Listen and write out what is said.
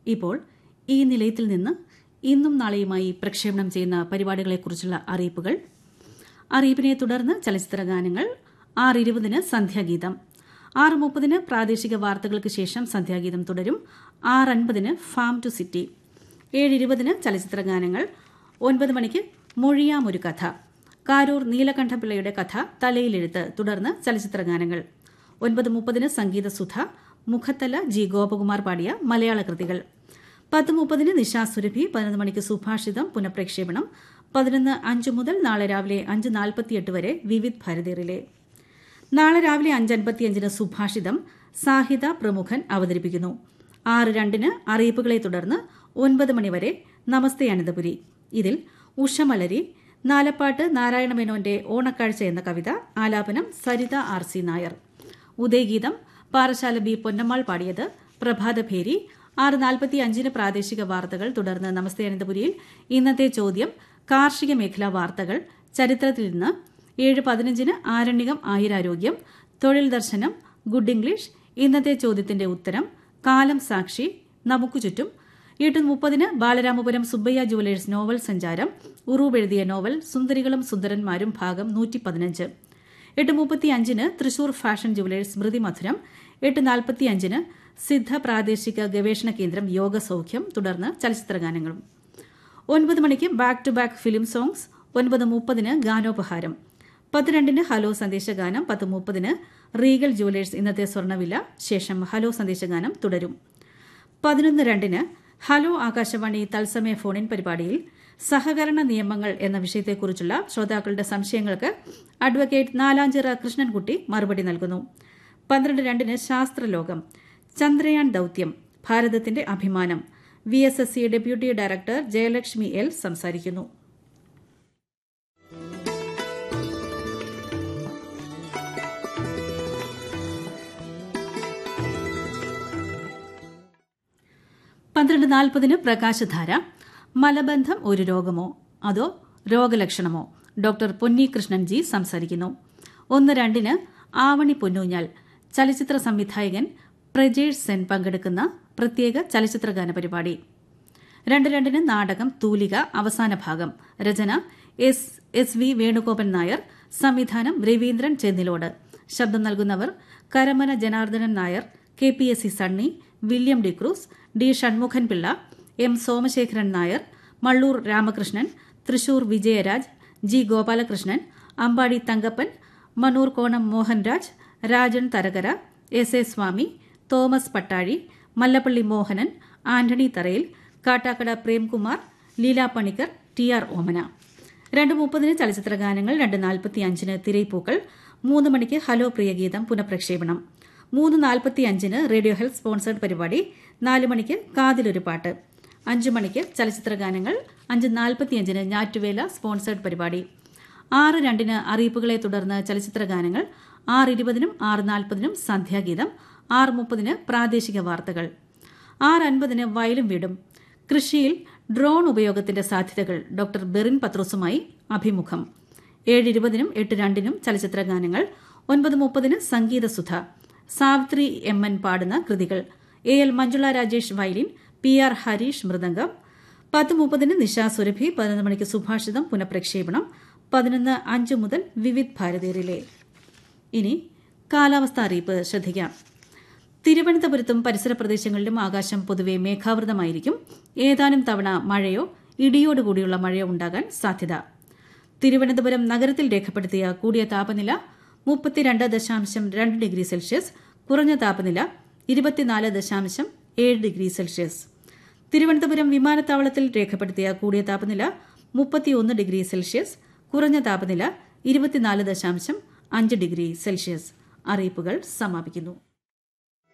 ഇപ്പോൾ ഈ നിലയത്തിൽ നിന്ന് ഇന്നും നാളെയുമായി പ്രക്ഷേപണം ചെയ്യുന്ന പരിപാടികളെക്കുറിച്ചുള്ള അറിയിപ്പുകൾ അറിയിപ്പിനെ തുടർന്ന് ചലച്ചിത്ര ഗാനങ്ങൾ ആറ് ഇരുപതിന് സന്ധ്യാഗീതം ആറ് മുപ്പതിന് പ്രാദേശിക വാർത്തകൾക്ക് ശേഷം സന്ധ്യാഗീതം തുടരും ആറ് അൻപതിന് ഫാം ടു സിറ്റി ഏഴ് ഇരുപതിന് ചലച്ചിത്ര ഗാനങ്ങൾ ഒൻപത് മണിക്ക് മൊഴിയാമൊരു കഥ കാരൂർ നീലകണ്ഠപിള്ളയുടെ കഥ തലയിലെഴുത്ത് തുടർന്ന് ചലച്ചിത്ര ഗാനങ്ങൾ ഒൻപത് മുപ്പതിന് സംഗീത സുധ മുഖത്തല ജി ഗോപകുമാർ പാടിയ മലയാള കൃതികൾ പത്ത് മുപ്പതിന് നിശാ സുരഭി പതിനൊന്ന് മണിക്ക് സുഭാഷിതം പുനഃപ്രക്ഷേപണം പതിനൊന്ന് അഞ്ച് മുതൽ നാളെ രാവിലെ അഞ്ച് നാൽപ്പത്തിയെട്ട് വരെ വിവിധ് ഭാരതീറിലെ നാളെ രാവിലെ അഞ്ച് അൻപത്തിയഞ്ചിന് സുഭാഷിതം സാഹിത പ്രമുഖൻ അവതരിപ്പിക്കുന്നു ആറ് രണ്ടിന് അറിയിപ്പുകളെ തുടർന്ന് ഒൻപത് മണിവരെ നമസ്തേ അനന്തപുരി ഇതിൽ ഉഷമലരി നാലപ്പാട്ട് നാരായണ മേനോന്റെ ഓണക്കാഴ്ച എന്ന കവിത ആലാപനം സരിത ആർ സി നായർ ഉദയഗീതം പാറശാല ബി പൊന്നമ്മാൾ പാടിയത് പ്രഭാതഭേരി ആറ് നാൽപ്പത്തി അഞ്ചിന് പ്രാദേശിക വാർത്തകൾ തുടർന്ന് നമസ്തേ അനന്തപുരിയിൽ ഇന്നത്തെ ചോദ്യം കാർഷിക മേഖലാ വാർത്തകൾ ചരിത്രത്തിൽ നിന്ന് ഏഴ് പതിനഞ്ചിന് ആരണ്യകം ആയുരാരോഗ്യം തൊഴിൽ ദർശനം ഗുഡ് ഇംഗ്ലീഷ് ഇന്നത്തെ ചോദ്യത്തിന്റെ ഉത്തരം കാലം സാക്ഷി നമുക്ക് ചുറ്റും എട്ട് മുപ്പതിന് ബാലരാമപുരം സുബ്ബയ്യ ജുവലേഴ്സ് നോവൽ സഞ്ചാരം ഉറൂബ് എഴുതിയ നോവൽ സുന്ദരികളും സുന്ദരന്മാരും ഭാഗം നൂറ്റി പതിനഞ്ച് എട്ട് മുപ്പത്തി അഞ്ചിന് തൃശൂർ ഫാഷൻ ജുവലേഴ്സ് സ്മൃതി മധുരം എട്ട് നാൽപ്പത്തി അഞ്ചിന് സിദ്ധ പ്രാദേശിക ഗവേഷണ കേന്ദ്രം യോഗ സൗഖ്യം തുടർന്ന് ചലച്ചിത്രഗാനങ്ങളും ഒൻപത് മണിക്ക് back to back film songs ഒൻപത് മുപ്പതിന് ഗാനോപഹാരം പത്ത് രണ്ടിന് ഹലോ സന്ദേശഗാനം പത്ത് മുപ്പതിന് റീഗൽ ജുവലേഴ്സ് ഇന്നത്തെ സ്വർണ്ണവില ശേഷം ഹലോ സന്ദേശഗാനം തുടരും പതിനൊന്ന് രണ്ടിന് ഹലോ ആകാശവാണി തത്സമയ ഫോണിൻ പരിപാടിയിൽ സഹകരണ നിയമങ്ങൾ എന്ന വിഷയത്തെക്കുറിച്ചുള്ള ശ്രോതാക്കളുടെ സംശയങ്ങൾക്ക് അഡ്വക്കേറ്റ് നാലാഞ്ചിറ കൃഷ്ണൻകുട്ടി മറുപടി നൽകുന്നു പന്ത്രണ്ട് രണ്ടിന് ശാസ്ത്രലോകം ചന്ദ്രയാൻ ദൌത്യം ഭാരതത്തിന്റെ അഭിമാനം V S S C deputy director Jayalakshmi L സംസാരിക്കുന്നു പന്ത്രണ്ട് നാൽപ്പതിന് പ്രകാശധാര മലബന്ധം ഒരു രോഗമോ അതോ രോഗലക്ഷണമോ ഡോക്ടർ പൊന്നി കൃഷ്ണൻ ജി സംസാരിക്കുന്നു ഒന്ന് രണ്ടിന് ആവണി പൊന്നൂഞ്ഞാൽ ചലച്ചിത്ര സംവിധായകൻ പ്രജേഷ് സെൻ പങ്കെടുക്കുന്ന പ്രത്യേക ചലച്ചിത്രഗാന പരിപാടി രണ്ട് രണ്ടിന് നാടകം തൂലിക അവസാന ഭാഗം രചന S S V Venugopan Nair സംവിധാനം രവീന്ദ്രൻ ചെന്നിലോട് ശബ്ദം നൽകുന്നവർ Karamana Janardhanan Nair K P S C Sunny William D'Cruz D Shanmukhan Pillai M Somasekharan Nair Mallur Ramakrishnan Thrissur Vijayaraj G Gopalakrishnan Ambadi Thankappan Manoor Konam Mohanraj Rajan Tharakara S A Swami Thomas Pattazhi Mallappally Mohanan Antony Tharayil Kattakada Premkumar Leela Panicker T R Omana രണ്ട് മുപ്പതിന് ചലച്ചിത്ര ഗാനങ്ങൾ രണ്ട് നാൽപ്പത്തി അഞ്ചിന് തിരയിപ്പൂക്കൾ മൂന്ന് മണിക്ക് ഹലോ പ്രിയഗീതം പുനഃപ്രക്ഷേപണം മൂന്ന് നാൽപ്പത്തി അഞ്ചിന് റേഡിയോ ഹെൽത്ത് സ്പോൺസേഡ് പരിപാടി നാല് മണിക്ക് കാതിലൊരു പാട്ട് അഞ്ച് മണിക്ക് ചലച്ചിത്ര ഗാനങ്ങൾ അഞ്ച് നാൽപ്പത്തിയഞ്ചിന് ഞാറ്റുവേല സ്പോൺസേഡ് പരിപാടി ആറ് രണ്ടിന് അറിയിപ്പുകളെ തുടർന്ന് ചലച്ചിത്ര ഗാനങ്ങൾ ആറ് ഇരുപതിനും ആറ് നാൽപ്പതിനും സന്ധ്യാഗീതം ആറ് മുപ്പതിന് പ്രാദേശിക വാർത്തകൾ ആറ് അൻപതിന് വയലും വീടും കൃഷിയിൽ ഡ്രോൺ ഉപയോഗത്തിന്റെ സാധ്യതകൾ ഡോക്ടർ ബെറിൻ പത്രോസുമായി അഭിമുഖം ഏഴ് ഇരുപതിനും എട്ട് രണ്ടിനും ചലച്ചിത്ര ഗാനങ്ങൾ ഒൻപത് മുപ്പതിന് സംഗീതസുധ സാവിത്രി എം എൻ പാടുന്ന കൃതികൾ A L Manjula Rajesh violin P R Harish mridangam പത്ത് മുപ്പതിന് നിശാ സുരഭി പതിനൊന്ന് മണിക്ക് സുഭാഷിതം പുനഃപ്രക്ഷേപണം പതിനൊന്ന് അഞ്ച് മുതൽ വിവിധ് ഭാരതീയറിലെ ഇനി കാലാവസ്ഥ അറിയിപ്പ് ശ്രദ്ധിക്കാം തിരുവനന്തപുരത്തും പരിസര പ്രദേശങ്ങളിലും ആകാശം പൊതുവെ മേഘാവൃതമായിരിക്കും ഏതാനും തവണ മഴയോ ഇടിയോടുകൂടിയുള്ള മഴയോ ഉണ്ടാകാൻ സാധ്യത തിരുവനന്തപുരം നഗരത്തിൽ രേഖപ്പെടുത്തിയ കൂടിയ താപനില മുപ്പത്തിരണ്ട് ദശാംശം രണ്ട് ഡിഗ്രി സെൽഷ്യസ് കുറഞ്ഞ താപനില ഇരുപത്തിനാല് ദശാംശം ഏഴ് ഡിഗ്രി സെൽഷ്യസ് തിരുവനന്തപുരം വിമാനത്താവളത്തിൽ രേഖപ്പെടുത്തിയ കൂടിയ താപനില മുപ്പത്തിയൊന്ന് ഡിഗ്രി സെൽഷ്യസ് കുറഞ്ഞ താപനില ഇരുപത്തിനാല് ദശാംശം അഞ്ച് ഡിഗ്രി സെൽഷ്യസ് അറിയിപ്പുകൾ സമാപിക്കുന്നു